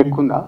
ఎక్కువ ఉందా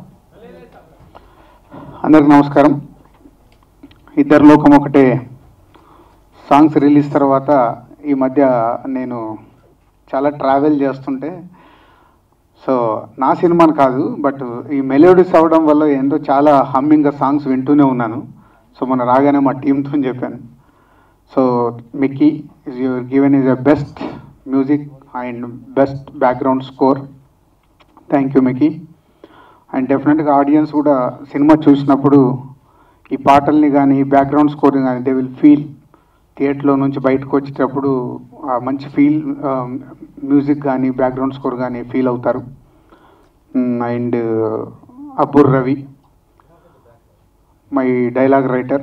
అందరికి నమస్కారం ఇద్దరు లోకం ఒకటే సాంగ్స్ రిలీజ్ తర్వాత ఈ మధ్య నేను చాలా ట్రావెల్ చేస్తుంటే సో నా సినిమాని కాదు బట్ ఈ మెలోడీస్ అవ్వడం వల్ల ఏంటో చాలా హమ్మింగ్గా సాంగ్స్ వింటూనే ఉన్నాను సో మన రాగానే మా టీంతో చెప్పాను so Mickey is your given is a best music and best background score thank you Mickey and డెఫినెట్గా ఆడియన్స్ కూడా సినిమా చూసినప్పుడు ఈ పాటల్ని కానీ బ్యాక్గ్రౌండ్ స్కోరింగ్ కానీ దే విల్ ఫీల్ థియేటర్లో నుంచి బయటకు వచ్చేటప్పుడు ఆ మంచి ఫీల్ మ్యూజిక్ కానీ బ్యాక్గ్రౌండ్ స్కోర్ కానీ ఫీల్ అవుతారు and Abburi Ravi my dialogue writer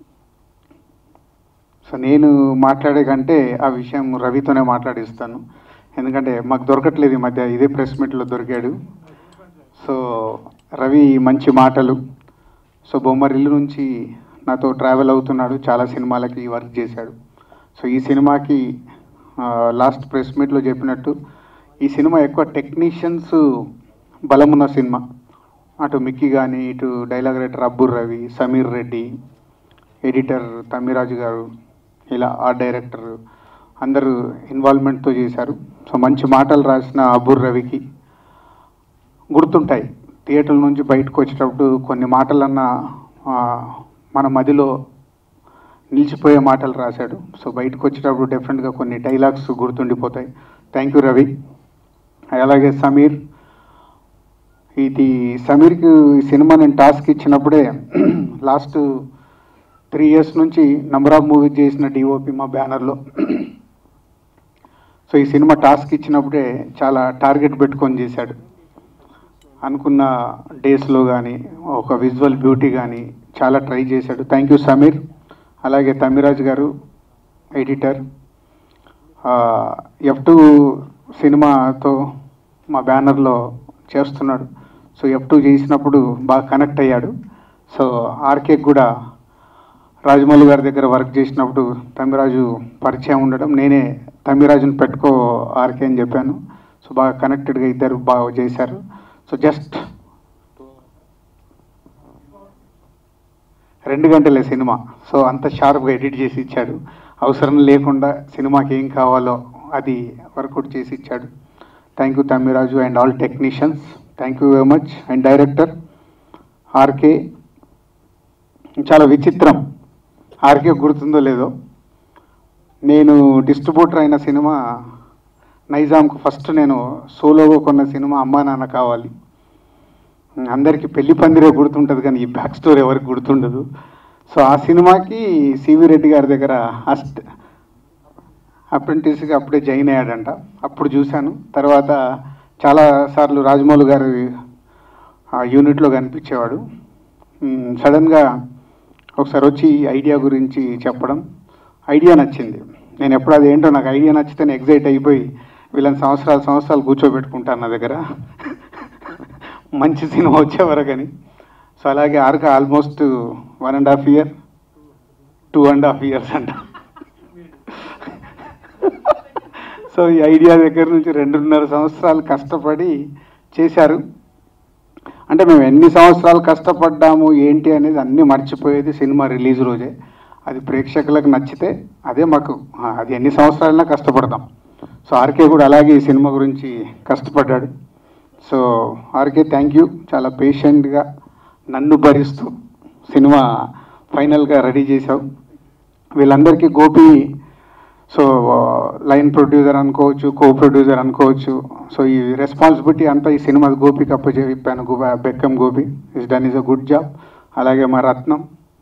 so నేను మాట్లాడే కంటే ఆ విషయం రవితోనే మాట్లాడిస్తాను ఎందుకంటే మాకు దొరకట్లేదు ఈ మధ్య ఇదే ప్రెస్ మీట్లో దొరికాడు సో రవి మంచి మాటలు సో బొమ్మరిల్లు నుంచి నాతో ట్రావెల్ అవుతున్నాడు చాలా సినిమాలకి వర్క్ చేశాడు సో ఈ సినిమాకి లాస్ట్ ప్రెస్ మీట్లో చెప్పినట్టు ఈ సినిమా ఎక్కువ టెక్నీషియన్స్ బలమున్న సినిమా అటు మిక్కీ కానీ ఇటు dialogue writer Abburi Ravi Sameer Reddy editor Tammiraju garu ఇలా ఆర్ట్ డైరెక్టర్ అందరూ ఇన్వాల్వ్మెంట్తో చేశారు సో మంచి మాటలు రాసిన అబ్బుర్ రవికి గుర్తుంటాయి థియేటర్ నుంచి బయటకు వచ్చేటప్పుడు కొన్ని మాటలన్నా ఆ, మన మదిలో నిలిచిపోయే మాటలు రాశాడు సో బయటకు వచ్చేటప్పుడు డెఫినెట్గా కొన్ని డైలాగ్స్ గుర్తుండిపోతాయి థ్యాంక్ యూ రవి అలాగే సమీర్ ఇది సమీర్కి ఈ సినిమా నేను టాస్క్ ఇచ్చినప్పుడే లాస్ట్ త్రీ ఇయర్స్ నుంచి నంబర్ ఆఫ్ మూవీస్ చేసిన డిఓపి మా బ్యానర్లో సో ఈ సినిమా టాస్క్ ఇచ్చినప్పుడే చాలా టార్గెట్ పెట్టుకొని చేశాడు అనుకున్న డేస్లో కానీ ఒక విజువల్ బ్యూటీ కానీ చాలా ట్రై చేశాడు థ్యాంక్ యూ సమీర్ అలాగే తమిరాజ్ గారు ఎడిటర్ ఎఫ్ టూ సినిమాతో మా బ్యానర్లో చేస్తున్నాడు సో ఎఫ్ టూ చేసినప్పుడు బాగా కనెక్ట్ అయ్యాడు సో ఆర్కే కూడా రాజమౌళి గారి దగ్గర వర్క్ చేసినప్పుడు తమిరాజు పరిచయం ఉండడం నేనే తమిరాజుని పెట్టుకో ఆర్కే అని చెప్పాను సో బాగా కనెక్టెడ్గా ఇద్దరు బాగా చేశారు సో జస్ట్ రెండు గంటలే సినిమా సో అంత షార్ప్గా ఎడిట్ చేసి ఇచ్చాడు అవసరం లేకుండా సినిమాకి ఏం కావాలో అది వర్కౌట్ చేసి ఇచ్చాడు thank you Tammiraju and all technicians thank you very much and director RK చాలా విచిత్రం ఆర్కే గుర్తుందో లేదో నేను డిస్ట్రిబ్యూటర్ అయిన సినిమా నైజాంకు ఫస్ట్ నేను సోలోగా కొన్న సినిమా అమ్మా నాన్న కావాలి అందరికీ పెళ్లి పందిరే గుర్తుంటుంది కానీ ఈ బ్యాక్ స్టోరీ ఎవరికి గుర్తుండదు సో ఆ సినిమాకి సివి రెడ్డి గారి దగ్గర అస్ట్ అప్రెంటిస్గా అప్పుడే జాయిన్ అయ్యాడంట అప్పుడు చూశాను తర్వాత చాలా సార్లు రాజమౌళి గారి ఆ యూనిట్లో కనిపించేవాడు మ్, సడన్గా ఒకసారి వచ్చి ఐడియా గురించి చెప్పడం ఐడియా నచ్చింది నేను ఎప్పుడు అది ఏంటో నాకు ఐడియా నచ్చితే నేను ఎగ్జైట్ అయిపోయి వీళ్ళని సంవత్సరాలు సంవత్సరాలు కూర్చోబెట్టుకుంటాను నా దగ్గర మంచి సినిమా వచ్చే వరకు అని సో అలాగే ఆర్క almost one and half year two and half years అంట సో ఈ ఐడియా దగ్గర నుంచి రెండున్నర సంవత్సరాలు కష్టపడి చేశారు అంటే మేము ఎన్ని సంవత్సరాలు కష్టపడ్డాము ఏంటి అనేది అన్నీ మర్చిపోయేది సినిమా రిలీజ్ రోజే అది ప్రేక్షకులకు నచ్చితే అదే మాకు ఆ, అది ఎన్ని సంవత్సరాలైనా కష్టపడతాం సో ఆర్కే కూడా అలాగే ఈ సినిమా గురించి కష్టపడ్డాడు సో ఆర్కే థ్యాంక్ యూ చాలా పేషెంట్గా నన్ను భరిస్తూ సినిమా ఫైనల్గా రెడీ చేశావు వీళ్ళందరికీ గోపి సో లైన్ ప్రొడ్యూసర్ అనుకోవచ్చు కో ప్రొడ్యూసర్ అనుకోవచ్చు సో ఈ రెస్పాన్సిబిలిటీ అంతా ఈ సినిమా గోపికి అప్పచెప్పాను Gopi Bekkam Gopi is done is a good job అలాగే మా రత్నం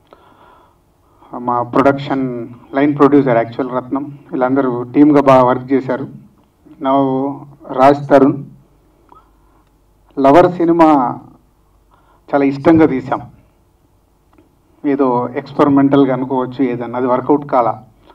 మా production line producer actual Ratnam వీళ్ళందరూ టీమ్గా బాగా వర్క్ చేశారు నా రాజ్ తరుణ్ లవర్ సినిమా చాలా ఇష్టంగా తీసాం ఏదో ఎక్స్పెరిమెంటల్గా అనుకోవచ్చు ఏదన్నా అది వర్కౌట్ కాలా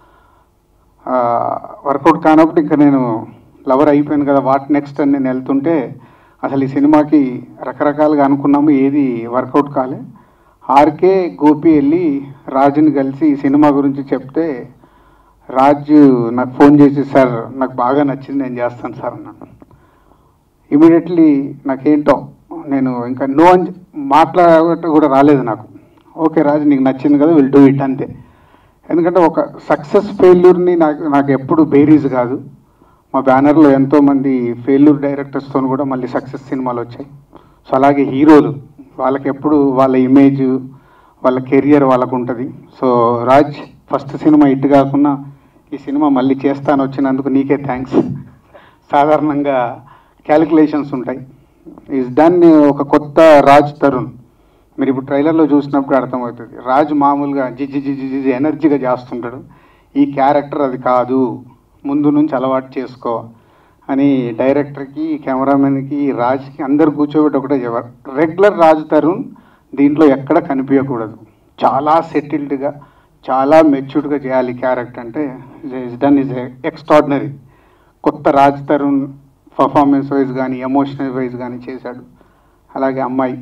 వర్కౌట్ కానప్పుడు ఇంకా నేను లవర్ అయిపోయాను కదా వాట్ నెక్స్ట్ అని నేను వెళ్తుంటే అసలు ఈ సినిమాకి రకరకాలుగా అనుకున్నాము ఏది వర్కౌట్ కాలే ఆర్కే గోపి వెళ్ళి రాజుని కలిసి ఈ సినిమా గురించి చెప్తే రాజు నాకు ఫోన్ చేసి సార్ నాకు బాగా నచ్చింది నేను చేస్తాను సార్ అన్నాను ఇమీడియట్లీ నాకేంటో నేను ఇంకా నో అని మాట్లాడట కూడా రాలేదు నాకు ఓకే రాజు నీకు నచ్చింది కదా విల్ డూ ఇట్ అంతే ఎందుకంటే ఒక సక్సెస్ ఫెయిల్యూర్ని నాకు నాకు ఎప్పుడు బేరీజ్ కాదు మా బ్యానర్లో ఎంతోమంది ఫెయిల్యూర్ డైరెక్టర్స్తో కూడా మళ్ళీ సక్సెస్ సినిమాలు వచ్చాయి సో అలాగే హీరోలు వాళ్ళకి ఎప్పుడు వాళ్ళ ఇమేజ్ వాళ్ళ కెరియర్ వాళ్ళకు ఉంటుంది సో రాజ్ ఫస్ట్ సినిమా ఇటు కాకుండా ఈ సినిమా మళ్ళీ చేస్తాను వచ్చినందుకు నీకే థ్యాంక్స్ సాధారణంగా క్యాలిక్యులేషన్స్ ఉంటాయి ఈజ్ డన్ ఒక కొత్త రాజ్ తరుణ్ మీరు ఇప్పుడు ట్రైలర్లో చూసినప్పుడు అర్థమవుతుంది రాజు మామూలుగా జిజి జిజి జిజి ఎనర్జీగా చేస్తుంటాడు ఈ క్యారెక్టర్ అది కాదు ముందు నుంచి అలవాటు చేసుకో అని డైరెక్టర్కి కెమెరామెన్కి రాజ్కి అందరు కూర్చోబెట్టి ఒకటే చెప్పారు రెగ్యులర్ రాజు తరుణ్ దీంట్లో ఎక్కడ కనిపించకూడదు చాలా సెటిల్డ్గా చాలా మెచ్యూర్డ్గా చేయాలి క్యారెక్టర్ అంటే ఇస్ డన్ ఇస్ ఎక్స్ట్రాడినరీ కొత్త రాజ్ తరుణ్ పర్ఫార్మెన్స్ వైజ్ కానీ ఎమోషనల్ వైజ్ కానీ చేశాడు అలాగే అమ్మాయి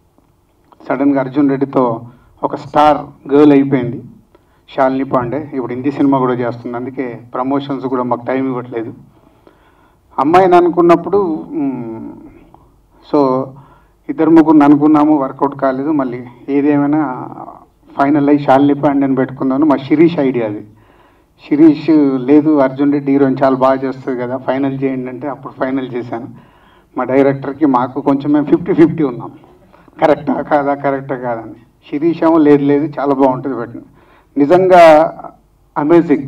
సడన్గా అర్జున్ రెడ్డితో ఒక స్టార్ గర్ల్ అయిపోయింది శాలిని పాండే ఇప్పుడు హిందీ సినిమా కూడా చేస్తుంది అందుకే ప్రమోషన్స్ కూడా మాకు టైం ఇవ్వట్లేదు అమ్మాయిని అనుకున్నప్పుడు మ్, సో ఇద్దరు ముగ్గురు అనుకున్నాము వర్కౌట్ కాలేదు మళ్ళీ ఏదేమైనా ఫైనల్ అయ్యి శాలిని పాండేని పెట్టుకుందాను మా శిరీష్ ఐడియా అది శిరీష్ లేదు అర్జున్ రెడ్డి హీరోయిన్ చాలా బాగా చేస్తుంది కదా ఫైనల్ చేయండి అంటే అప్పుడు ఫైనల్ చేశాను మా డైరెక్టర్కి మాకు కొంచెం మేము ఫిఫ్టీ ఫిఫ్టీ ఉన్నాం కరెక్టా కాదా కరెక్టా కాదని శిరీష్ ఏమో లేదు లేదు చాలా బాగుంటుంది పెట్టిన నిజంగా అమేజింగ్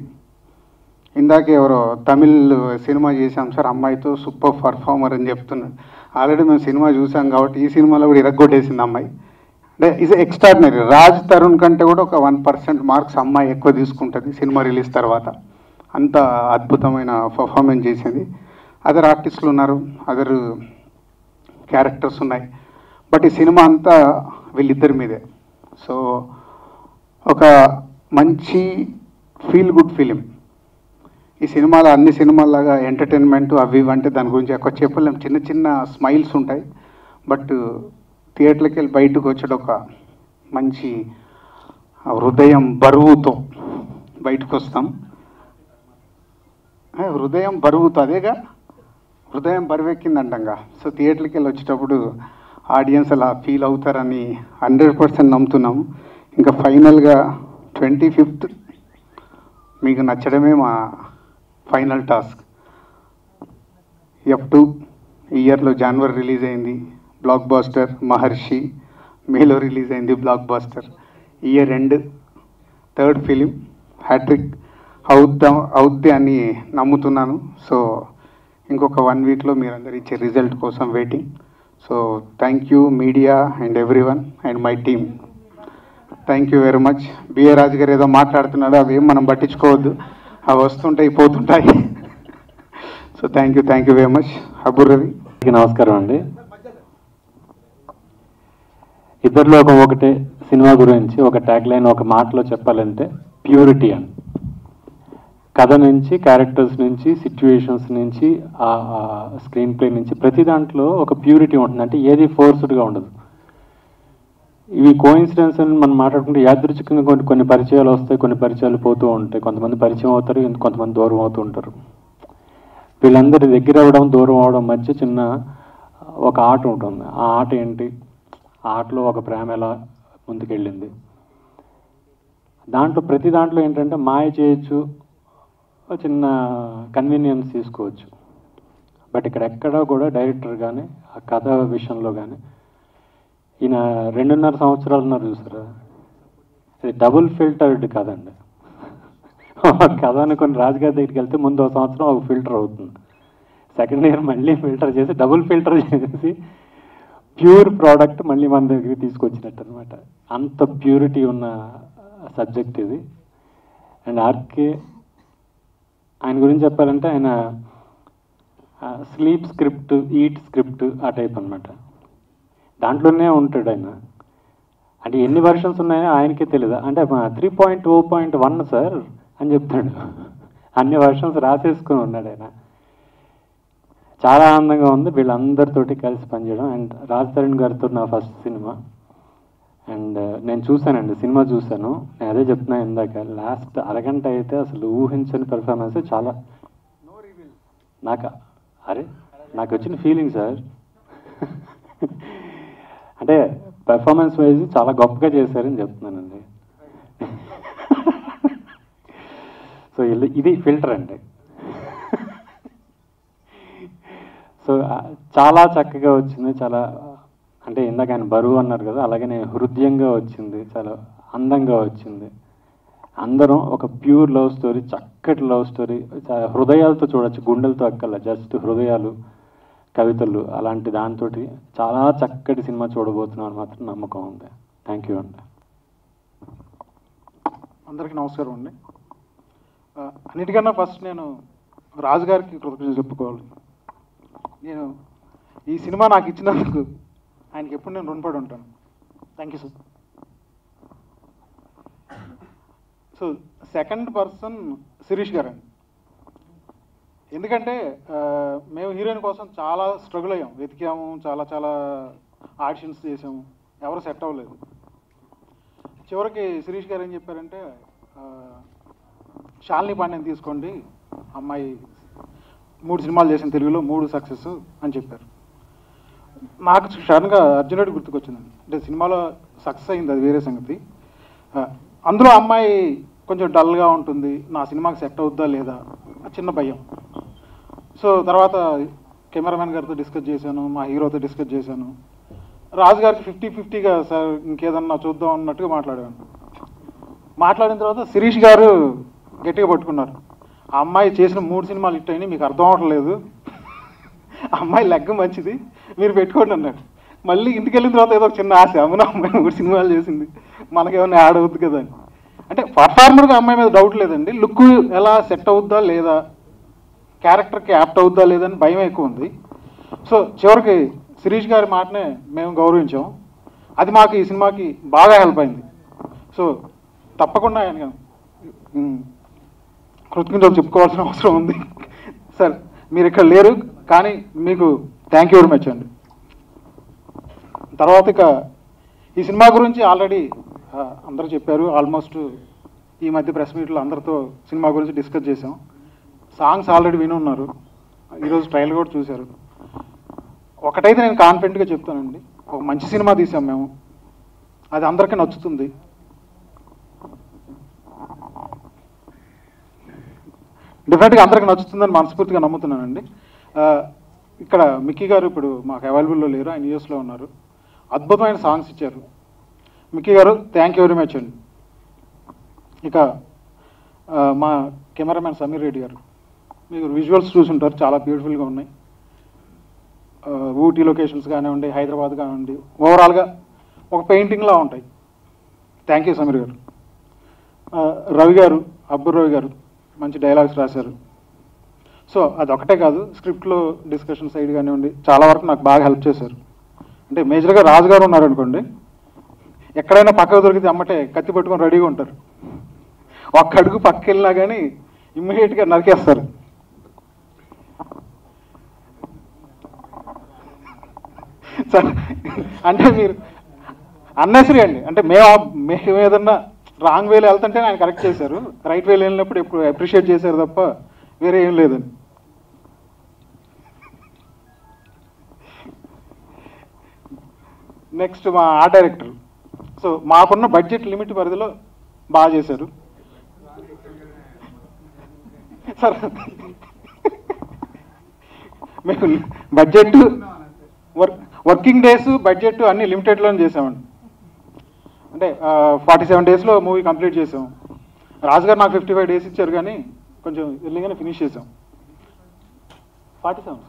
ఇందాక ఎవరో తమిళ్ సినిమా చేశాం సార్ అమ్మాయితో సూపర్ పర్ఫార్మర్ అని చెప్తున్నాడు ఆల్రెడీ మేము సినిమా చూసాం కాబట్టి ఈ సినిమాలో కూడా ఇరగ్గొట్టేసింది అమ్మాయి అంటే ఇస్ ఎక్స్ట్రాడినరీ రాజ్ తరుణ్ కంటే కూడా ఒక వన్ పర్సెంట్ మార్క్స్ అమ్మాయి ఎక్కువ తీసుకుంటుంది సినిమా రిలీజ్ తర్వాత అంత అద్భుతమైన పర్ఫార్మెన్స్ చేసింది అదర్ ఆర్టిస్టులు ఉన్నారు అదర్ క్యారెక్టర్స్ ఉన్నాయి బట్ ఈ సినిమా అంతా వీళ్ళిద్దరి మీదే సో ఒక మంచి ఫీల్ గుడ్ ఫిలిం ఈ సినిమాలో అన్ని సినిమాల్లాగా ఎంటర్టైన్మెంట్ అవి ఇవి అంటే దాని గురించి ఎక్కువ చెప్పలేం చిన్న చిన్న స్మైల్స్ ఉంటాయి బట్ థియేటర్కి వెళ్ళి బయటకు వచ్చాడు ఒక మంచి హృదయం బరువుతో బయటకు వస్తాం ఏ, హృదయం బరువుతో అదేగా హృదయం బరువెక్కిందంటంగా సో థియేటర్కి వెళ్ళి వచ్చేటప్పుడు ఆడియన్స్ అలా ఫీల్ అవుతారని హండ్రెడ్ పర్సెంట్ నమ్ముతున్నాము ఇంకా ఫైనల్గా ట్వంటీ ఫిఫ్త్ మీకు నచ్చడమే మా ఫైనల్ టాస్క్ ఎఫ్ టూ ఇయర్లో జనవరి రిలీజ్ అయింది బ్లాక్ బాస్టర్ మహర్షి మేలో రిలీజ్ అయింది blockbuster year end third film hat trick అవుద్దాం అవుద్ది అని నమ్ముతున్నాను సో ఇంకొక వన్ వీక్లో మీరందరూ ఇచ్చే రిజల్ట్ కోసం waiting so thank you media and every one and my team thank you very much B A Raju garu ఏదో మాట్లాడుతున్నాడు అవి ఏం మనం పట్టించుకోవద్దు అవి వస్తుంటాయి పోతుంటాయి so thank you thank you very much Abburi Ravi అందరికీ నమస్కారం అండి ఇద్దరిలో ఒక ఒకటే సినిమా గురించి ఒక ట్యాగ్ లైన్ ఒక మాటలో చెప్పాలంటే ప్యూరిటీ అని కథ నుంచి క్యారెక్టర్స్ నుంచి సిచ్యువేషన్స్ నుంచి ఆ స్క్రీన్ ప్లే నుంచి ప్రతి దాంట్లో ఒక ప్యూరిటీ ఉంటుంది అంటే ఏది ఫోర్స్డ్గా ఉండదు ఇవి కోయిన్సిడెన్స్ అని మనం మాట్లాడుకుంటే యాదృచ్ఛికంగా కొన్ని కొన్ని పరిచయాలు వస్తాయి కొన్ని పరిచయాలు పోతూ ఉంటాయి కొంతమంది పరిచయం అవుతారు ఇంక కొంతమంది దూరం అవుతూ ఉంటారు వీళ్ళందరి దగ్గర అవ్వడం దూరం అవడం మధ్య చిన్న ఒక ఆట ఉంటుంది ఆ ఆట ఏంటి ఆ ఆటలో ఒక ప్రేమ ఎలా ముందుకెళ్ళింది దాంట్లో ప్రతి దాంట్లో ఏంటంటే మాయ చేయొచ్చు ఒక చిన్న కన్వీనియన్స్ తీసుకోవచ్చు బట్ ఇక్కడ ఎక్కడా కూడా డైరెక్టర్ కానీ ఆ కథ విషయంలో కానీ ఈయన రెండున్నర సంవత్సరాలు ఉన్నారు చూసారా ఇది డబుల్ ఫిల్టర్డ్ కదండి కథ అనుకుని రాజుగారి దగ్గరికి వెళ్తే ముందు ఒక సంవత్సరం ఒక ఫిల్టర్ అవుతుంది సెకండ్ ఇయర్ మళ్ళీ ఫిల్టర్ చేసి డబుల్ ఫిల్టర్ చేసి ప్యూర్ ప్రోడక్ట్ మళ్ళీ మన దగ్గరికి తీసుకొచ్చినట్టు అనమాట అంత ప్యూరిటీ ఉన్న సబ్జెక్ట్ ఇది అండ్ ఆర్కే ఆయన గురించి చెప్పాలంటే ఆయన స్లీప్ స్క్రిప్ట్ ఈట్ స్క్రిప్ట్ ఆ టైప్ అనమాట దాంట్లోనే ఉంటాడు ఆయన అంటే ఎన్ని వర్షన్స్ ఉన్నాయో ఆయనకే తెలియదు అంటే three point o point one sir అని చెప్తాడు అన్ని వర్షన్స్ రాసేసుకుని ఉన్నాడు ఆయన చాలా ఆనందంగా ఉంది వీళ్ళందరితోటి కలిసి పనిచేయడం అండ్ రాజ్ తరుణ్ గారితో నా ఫస్ట్ సినిమా అండ్ నేను చూశానండి సినిమా చూశాను నేను అదే చెప్తున్నా ఇందాక లాస్ట్ అరగంట అయితే అసలు ఊహించని పెర్ఫార్మెన్స్ చాలా నాకు అరే నాకు వచ్చిన ఫీలింగ్ సార్ అంటే పెర్ఫార్మెన్స్ వైజ్ చాలా గొప్పగా చేశారని చెప్తున్నానండి సో ఇది- ఇది ఫిల్టర్ అండి సో ఆ, చాలా చక్కగా వచ్చింది చాలా అంటే ఇందాక ఆయన బరువు అన్నారు కదా అలాగనే హృదయంగా వచ్చింది చాలా అందంగా వచ్చింది అందరం ఒక ప్యూర్ లవ్ స్టోరీ చక్కటి లవ్ స్టోరీ చా- హృదయాలతో చూడొచ్చు గుండెలతో అక్కల జస్ట్ హృదయాలు కవితలు అలాంటి దాంతో చాలా చక్కటి సినిమా చూడబోతున్నాం అని మాత్రం నమ్మకం ఉంది థ్యాంక్ యూ అండి అందరికీ నమస్కారం అండి ఆ, అన్నిటికన్నా ఫస్ట్ నేను రాజు గారికి కృతజ్ఞతలు చెప్పుకోవాలి నేను ఈ సినిమా నాకు ఇచ్చినందుకు ఆయనకి ఎప్పుడు నేను రుణపడి ఉంటాను thank you sir so second person Shirish garu అండి ఎందుకంటే ఆ, మేము హీరోయిన్ కోసం చాలా స్ట్రగుల్ అయ్యాం వెతికాము చాలా చాలా ఆడిషన్స్ చేసాము ఎవరు సెట్ అవ్వలేదు చివరికి శిరీష్ గారు ఏం చెప్పారంటే ఆ, శాలిని పాండ్యని తీసుకోండి అమ్మాయి మూడు సినిమాలు చేసిన తెలుగులో మూడు సక్సెస్ అని చెప్పారు నాకు సడన్గా అర్జునుడి గుర్తుకొచ్చిందండి అంటే సినిమాలో సక్సెస్ అయింది అది వేరే సంగతి ఆ, అందులో అమ్మాయి కొంచెం డల్గా ఉంటుంది నా సినిమాకి సెట్ అవుద్దా లేదా ఆ చిన్న భయం సో తర్వాత కెమెరామెన్ గారితో డిస్కస్ చేశాను మా హీరోతో డిస్కస్ చేశాను రాజు గారికి ఫిఫ్టీ ఫిఫ్టీగా సార్ ఇంకేదన్నా చూద్దాం అన్నట్టుగా మాట్లాడాను మాట్లాడిన తర్వాత శిరీష్ గారు గట్టిగా పట్టుకున్నారు ఆ అమ్మాయి చేసిన మూడు సినిమాలు హిట్ అయినాయి మీకు అర్థం అవ్వట్లేదు ఆ అమ్మాయి లెగ్గ మంచిది మీరు పెట్టుకోండి అన్నాడు మళ్ళీ ఇంటికి వెళ్ళిన తర్వాత ఏదో ఒక చిన్న ఆశ అవును అమ్మాయి మూడు సినిమాలు చేసింది మనకేమన్నా యాడ్ అవుద్ది కదా అని అంటే పర్ఫార్మర్గా అమ్మాయి మీద డౌట్ లేదండి లుక్ ఎలా సెట్ అవుద్దా లేదా క్యారెక్టర్కి యాప్ట్ అవుద్దా లేదని భయం ఎక్కువ ఉంది సో చివరికి శిరీష్ గారి మాటనే మేము గౌరవించాం అది మాకు ఈ సినిమాకి బాగా హెల్ప్ అయింది సో తప్పకుండా ఆయన ఉమ్, కృతజ్ఞతలు చెప్పుకోవాల్సిన అవసరం ఉంది సార్ మీరు ఇక్కడ లేరు కానీ మీకు థ్యాంక్ యూ వెరీ మచ్ అండి తర్వాత ఇక ఈ సినిమా గురించి ఆల్రెడీ అందరూ చెప్పారు ఆల్మోస్ట్ ఈ మధ్య ప్రెస్ మీట్లో అందరితో సినిమా గురించి డిస్కస్ చేసాం సాంగ్స్ ఆల్రెడీ విని ఉన్నారు ఈరోజు ట్రయల్ కూడా చూశారు ఒకటైతే నేను కాన్ఫిడెంట్గా చెప్తానండి ఒక మంచి సినిమా తీసాం మేము అది అందరికీ నచ్చుతుంది డెఫినెట్గా అందరికి నచ్చుతుందని మనస్ఫూర్తిగా నమ్ముతున్నానండి ఆ, ఇక్కడ మిక్కీ గారు ఇప్పుడు మాకు అవైలబుల్లో లేరు ఆయన యూఎస్లో ఉన్నారు అద్భుతమైన సాంగ్స్ ఇచ్చారు మిక్కీ గారు థ్యాంక్ యూ వెరీ మచ్ అండి ఇక ఆ, మా కెమెరామ్యాన్ సమీర్ రెడ్డి గారు మీరు విజువల్స్ చూసుంటారు చాలా బ్యూటిఫుల్గా ఉన్నాయి ఆ, ఊటీ లొకేషన్స్ కానివ్వండి హైదరాబాద్ కానివ్వండి ఓవరాల్గా ఒక పెయింటింగ్లా ఉంటాయి థ్యాంక్ యూ సమీర్ గారు ఆ, రవి గారు అబ్బు రవి గారు మంచి డైలాగ్స్ రాశారు సో అది ఒకటే కాదు స్క్రిప్ట్లో డిస్కషన్ సైడ్ కానివ్వండి చాలా వరకు నాకు బాగా హెల్ప్ చేశారు అంటే మేజర్గా రాజు గారు ఉన్నారనుకోండి ఎక్కడైనా పక్కకు దొరికితే అమ్మటే కత్తి పట్టుకొని రెడీగా ఉంటారు ఒక్క అడుగు పక్కకి వెళ్ళినా కానీ ఇమ్మీడియట్గా నరికేస్తారు సార్ అంటే మీరు అన్నెసరీ అండి అంటే మేము మేము ఏదన్నా రాంగ్ వేలో వెళ్తుంటే ఆయన కరెక్ట్ చేశారు రైట్ వేలో వెళ్ళినప్పుడు ఎప్పుడు అప్రిషియేట్ చేశారు తప్ప వేరే ఏం లేదండి నెక్స్ట్ మా ఆర్ట్ డైరెక్టర్ సో మాకున్న బడ్జెట్ లిమిట్ పరిధిలో బాగా చేశారు సార్ మీకు budget work working days budget అన్ని లిమిటెడ్లోనే చేసామండి అంటే ఫార్టీ సెవెన్ డేస్లో మూవీ కంప్లీట్ చేసాం రాజుగారు నాకు ఫిఫ్టీ ఫైవ్ డేస్ ఇచ్చారు కానీ కొంచెం ఎర్లీగానే ఫినిష్ చేసాం ఫార్టీ సెవెన్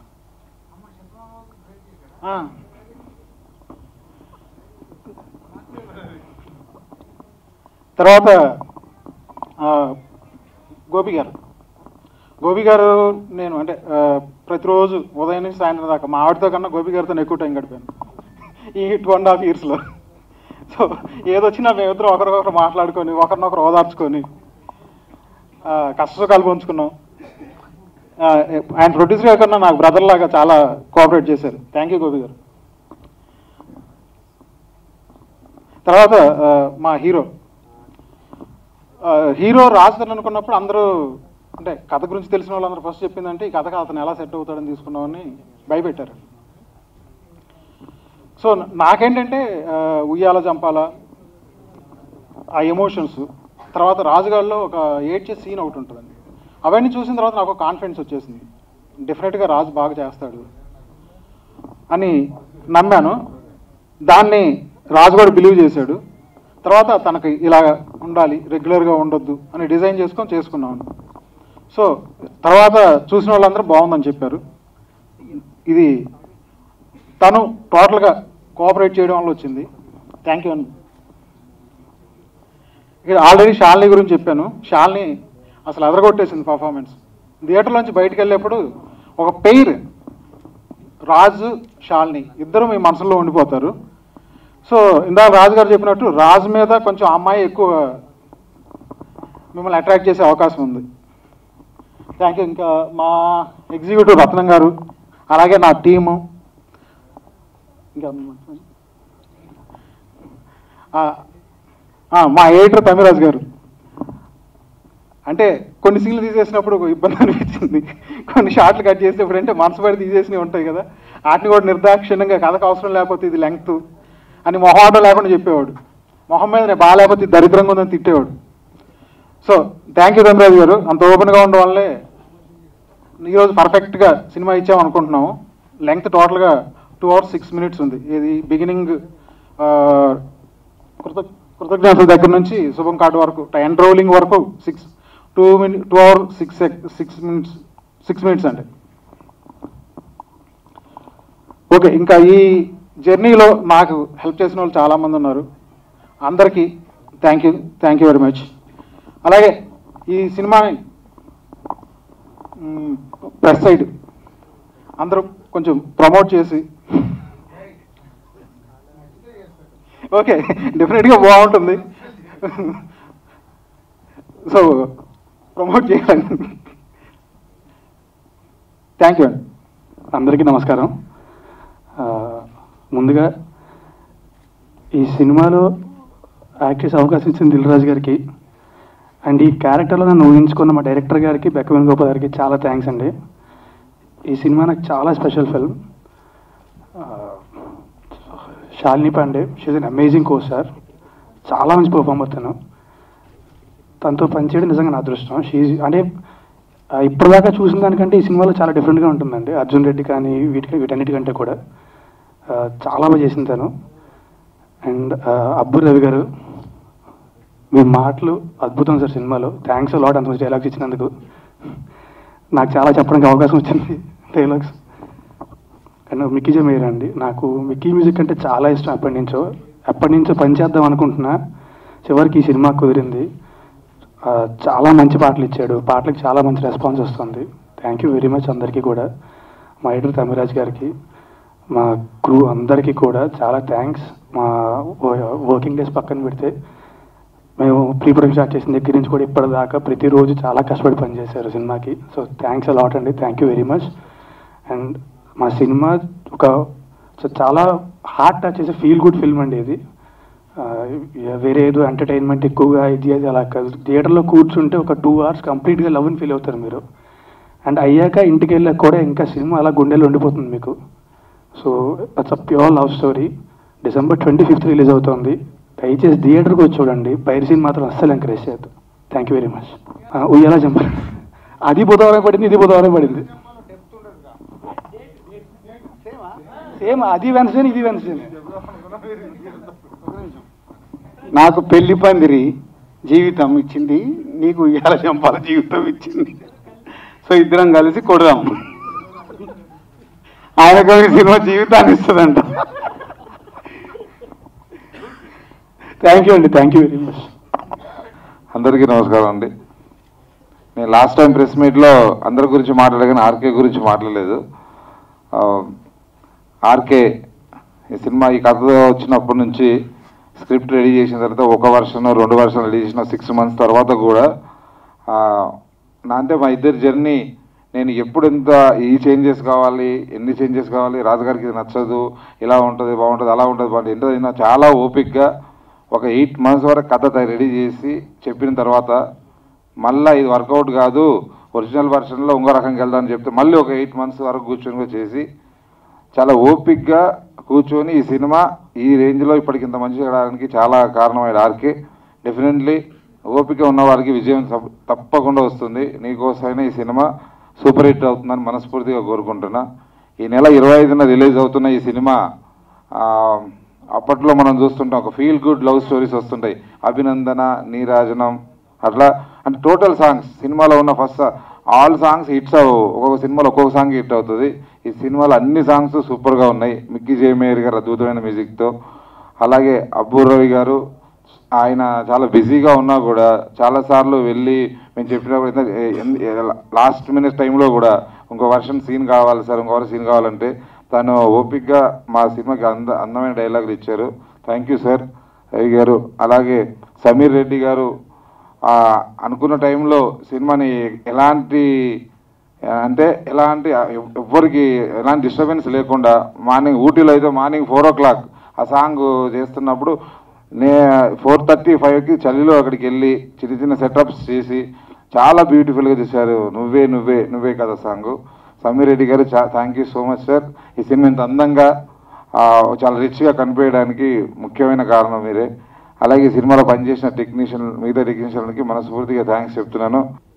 తర్వాత ఆ, గోపి గారు గోపి గారు నేను అంటే ఆ, ప్రతిరోజు ఉదయం నుంచి సాయంత్రం దాకా మా ఆవిడతో కన్నా గోపి గారితో ఎక్కువ టైం గడిపాను ఈ టూ అండ్ హాఫ్ ఇయర్స్లో సో ఏదొచ్చినా మేమిద్దరం ఒకరికొకరు మాట్లాడుకొని ఒకరినొకరు ఓదార్చుకొని ఆ, కష్ట సుఖాలు పంచుకున్నాం ఆ, ఆయన ప్రొడ్యూసర్ కన్నా నాకు బ్రదర్ లాగా చాలా కోఆపరేట్ చేశారు థ్యాంక్ యూ గోపి గారు తర్వాత ఆ, మా హీరో ఆ, హీరో రాజధాని అనుకున్నప్పుడు అందరూ అంటే కథ గురించి తెలిసిన వాళ్ళందరూ ఫస్ట్ చెప్పిందంటే ఈ కథకు అతను ఎలా సెట్ అవుతాడని తీసుకున్నామని భయపెట్టారు సో నాకేంటంటే ఆ, ఉయ్యాల జంపాల ఆ ఎమోషన్స్ తర్వాత రాజుగారిలో ఒక ఏడ్చే సీన్ ఒకటి ఉంటుందండి అవన్నీ చూసిన తర్వాత నాకు కాన్ఫిడెన్స్ వచ్చేసింది డెఫినెట్గా రాజు బాగా చేస్తాడు అని నమ్మాను దాన్ని రాజు కూడా బిలీవ్ చేశాడు తర్వాత తనకి ఇలా ఉండాలి రెగ్యులర్గా ఉండొద్దు అని డిజైన్ చేసుకొని చేసుకున్నాను సో తర్వాత చూసిన వాళ్ళందరూ బాగుందని చెప్పారు ఇది తను టోటల్గా కోఆపరేట్ చేయడం వల్ల వచ్చింది థ్యాంక్ యూ అండి ఇక్కడ ఆల్రెడీ షాల్ని గురించి చెప్పాను షాల్ని అసలు అదరగొట్టేసింది పర్ఫార్మెన్స్ థియేటర్లోంచి బయటకు వెళ్ళేప్పుడు ఒక పెయిర్ రాజు షాల్ని ఇద్దరు మీ మనసులో ఉండిపోతారు సో ఇందాక రాజు గారు చెప్పినట్టు రాజు మీద కొంచెం అమ్మాయి ఎక్కువ మిమ్మల్ని అట్రాక్ట్ చేసే అవకాశం ఉంది థ్యాంక్ యూ ఇంకా మా ఎగ్జిక్యూటివ్ రత్నం గారు అలాగే నా టీము ఇంకా ఆ, ఆ, మా ఎడిటర్ తమిరాజ్ గారు అంటే కొన్ని సీన్లు తీసేసినప్పుడు ఒక ఇబ్బంది అనిపించింది కొన్ని షార్ట్లు కట్ చేసేప్పుడు అంటే మనసు పడి తీసేసినవి ఉంటాయి కదా వాటిని కూడా నిర్దాక్షిణ్యంగా కథకు అవసరం లేకపోతే ఇది లెంగ్త్ అని మొహమాటం లేకుండా చెప్పేవాడు మొహం మీద నేను బాగాలేకపోతే ఇది దరిద్రంగా ఉందని తిట్టేవాడు so thank you Dhanaraju garu అంత ఓపెన్గా ఉండడం వల్లే ఈరోజు పర్ఫెక్ట్గా సినిమా ఇచ్చాం అనుకుంటున్నాము లెంగ్త్ టోటల్గా టూ అవర్స్ సిక్స్ మినిట్స్ ఉంది ఇది బిగినింగ్ కృత కృతజ్ఞతల దగ్గర నుంచి శుభం కార్డు వరకు ఎండ్ రోలింగ్ వరకు six two minute two hour six six minutes six minutes అండి ఓకే ఇంకా ఈ జర్నీలో నాకు హెల్ప్ చేసిన వాళ్ళు చాలామంది ఉన్నారు అందరికీ thank you thank you very much అలాగే ఈ సినిమాని ప్రెస్ సైడ్ అందరూ కొంచెం ప్రమోట్ చేసి ఓకే డెఫినెట్గా బాగుంటుంది సో ప్రమోట్ చేయాలి థ్యాంక్ యూ అండి అందరికీ నమస్కారం ఆ, ముందుగా ఈ సినిమాలో యాక్ట్ చేసే అవకాశం ఇచ్చిన దిల్రాజు గారికి అండ్ ఈ క్యారెక్టర్లో నన్ను ఊహించుకున్న మా డైరెక్టర్ గారికి బెక్క వేణుగోపాల్ గారికి చాలా థ్యాంక్స్ అండి ఈ సినిమా నాకు చాలా special film Shalini Pandey she's an amazing coach sir చాలా మంచి పర్ఫార్మర్ తను తనతో పనిచేయడం నిజంగా నా అదృష్టం షీ అంటే ఆ, ఇప్పటిదాకా చూసిన దానికంటే ఈ సినిమాలో చాలా డిఫరెంట్గా ఉంటుందండి అర్జున్ రెడ్డి కానీ వీటి వీటన్నిటికంటే కూడా ఆ, చాలా బాగా చేసింది తను అండ్ అబ్బు రవి గారు మీ మాటలు అద్భుతం సార్ సినిమాలో థ్యాంక్స్ లాట్ అంత మంచి డైలాగ్స్ ఇచ్చినందుకు నాకు చాలా చెప్పడానికి అవకాశం వచ్చింది డైలాగ్స్ కానీ మిక్కీ జమేర్ అండి నాకు మిక్కీ మ్యూజిక్ అంటే చాలా ఇష్టం ఎప్పటి నుంచో ఎప్పటి నుంచో పనిచేద్దాం అనుకుంటున్నా చివరికి ఈ సినిమా కుదిరింది ఆ, చాలా మంచి పాటలు ఇచ్చాడు పాటలకు చాలా మంచి రెస్పాన్స్ వస్తుంది థ్యాంక్ యూ వెరీ మచ్ అందరికీ కూడా మా ఎడిటర్ తమిరాజ్ గారికి మా క్రూ అందరికీ కూడా చాలా థ్యాంక్స్ మా వర్కింగ్ డేస్ పక్కన పెడితే మేము ప్రీ ప్రొడక్షన్ స్టార్ట్ చేసిన దగ్గర నుంచి కూడా ఇప్పటిదాకా ప్రతిరోజు చాలా కష్టపడి పనిచేశారు సినిమాకి సో థ్యాంక్స్ అలాట్ అండి thank you very much and మా సినిమా ఒక సో చాలా హార్ట్ టచ్ చేసే ఫీల్ గుడ్ ఫిల్మ్ అండి ఇది ఆ, వేరే ఏదో ఎంటర్టైన్మెంట్ ఎక్కువగా ఇది అది అలా కాదు థియేటర్లో కూర్చుంటే ఒక టూ అవర్స్ కంప్లీట్గా లవ్ని ఫీల్ అవుతారు మీరు అండ్ అయ్యాక ఇంటికి వెళ్ళాక కూడా ఇంకా సినిమా అలా గుండెలో ఉండిపోతుంది మీకు so it's a pure love story December twenty fifth release అవుతుంది దయచేసి థియేటర్కి వచ్చి చూడండి పైరసీని మాత్రం అస్సలు ఎంకరేజ్ చేయొద్దు థ్యాంక్ యూ వెరీ మచ్ ఉయ్యాలా చెప్పండి అది బుధవారం పడింది ఇది బుధవారం పడింది సేమ్ అది వెన్స్డే ఇది వెన్స్డే నాకు పెళ్లి పందిరి జీవితం ఇచ్చింది నీకు ఇవాళ చంపాల జీవితం ఇచ్చింది సో ఇద్దరం కలిసి కొడదాం ఆయనకు ఈ సినిమా జీవితాన్ని ఇస్తుందంట థ్యాంక్ యూ అండి థ్యాంక్ యూ వెరీ మచ్ అందరికీ నమస్కారం అండి నేను లాస్ట్ టైం ప్రెస్ మీట్లో అందరి గురించి మాట్లాడగానే ఆర్కే గురించి మాట్లాడలేదు ఆ, ఆర్కే ఈ సినిమా ఈ కథ వచ్చినప్పటి నుంచి స్క్రిప్ట్ రెడీ చేసిన తర్వాత ఒక వర్షన్ రెండు వర్షన్ రెడీ చేసిన సిక్స్ మంత్స్ తర్వాత కూడా ఆ, నా అంటే మా ఇద్దరి జర్నీ నేను ఎప్పుడు ఎంత ఈ చేంజెస్ కావాలి ఎన్ని చేంజెస్ కావాలి రాజుగారికి ఇది నచ్చదు ఇలా ఉంటుంది బాగుంటుంది అలా ఉంటుంది బాగుంటుంది ఎంత అయినా చాలా ఓపిక్గా ఒక ఎయిట్ మంత్స్ వరకు కథ రెడీ చేసి చెప్పిన తర్వాత మళ్ళీ ఇది వర్కౌట్ కాదు ఒరిజినల్ వర్షన్లో ఇంకో రకంగా వెళ్దామని చెప్తే మళ్ళీ ఒక ఎయిట్ మంత్స్ వరకు కూర్చొని కూడా చేసి చాలా ఓపిక్గా కూర్చొని ఈ సినిమా ఈ రేంజ్లో ఇప్పటికి ఇంత మంచిగా రావడానికి చాలా కారణమైన ఆర్కే డెఫినెట్లీ ఓపిక ఉన్న వారికి విజయం తప్ప- తప్పకుండా వస్తుంది నీకోసమైనా ఈ సినిమా సూపర్ హిట్ అవుతుందని మనస్ఫూర్తిగా కోరుకుంటున్నా ఈ నెల ఇరవై ఐదున రిలీజ్ అవుతున్న ఈ సినిమా ఆ, అప్పట్లో మనం చూస్తుంటాం ఒక ఫీల్ గుడ్ లవ్ స్టోరీస్ వస్తుంటాయి అభినందన నీరాజనం అట్లా అంటే టోటల్ సాంగ్స్ సినిమాలో ఉన్న ఫస్ట్ ఆల్ సాంగ్స్ హిట్స్ అవ్వవు ఒక్కొక్క సినిమాలో ఒక్కొక్క సాంగ్ హిట్ అవుతుంది ఈ సినిమాలో అన్ని సాంగ్స్ సూపర్గా ఉన్నాయి మిక్కీ జయమేయర్ గారు అద్భుతమైన మ్యూజిక్తో అలాగే అబ్బు రవి గారు ఆయన చాలా బిజీగా ఉన్నా కూడా చాలాసార్లు వెళ్ళి మేము చెప్పినప్పుడు లాస్ట్ మినిట్ టైంలో కూడా ఇంకో వర్షన్ సీన్ కావాలి సార్ ఇంకో సీన్ కావాలంటే తను ఓపిక్గా మా సినిమాకి అంద అందమైన డైలాగులు ఇచ్చారు థ్యాంక్ యూ సార్ రవి గారు అలాగే సమీర్ రెడ్డి గారు ఆ, అనుకున్న టైంలో సినిమాని ఎలాంటి అంటే ఎలాంటి ఎవ్- ఎవ్వరికి ఎలాంటి డిస్టర్బెన్స్ లేకుండా మార్నింగ్ ఊటీలో అయితే మార్నింగ్ ఫోర్ ఓ క్లాక్ ఆ సాంగ్ చేస్తున్నప్పుడు నే ఫోర్ థర్టీ ఫైవ్కి చలిలో అక్కడికి వెళ్ళి చిన్న చిన్న సెటప్స్ చేసి చాలా బ్యూటిఫుల్గా చేశారు నువ్వే నువ్వే నువ్వే కదా సాంగ్ సమీర్ రెడ్డి గారు చా thank you so much sir ఈ సినిమా ఇంత అందంగా ఆ, చాలా రిచ్గా కనిపించడానికి ముఖ్యమైన కారణం మీరే అలాగే ఈ సినిమాలో పనిచేసిన టెక్నీషియన్ మిగతా టెక్నీషియన్లకి మనస్ఫూర్తిగా థ్యాంక్స్ చెప్తున్నాను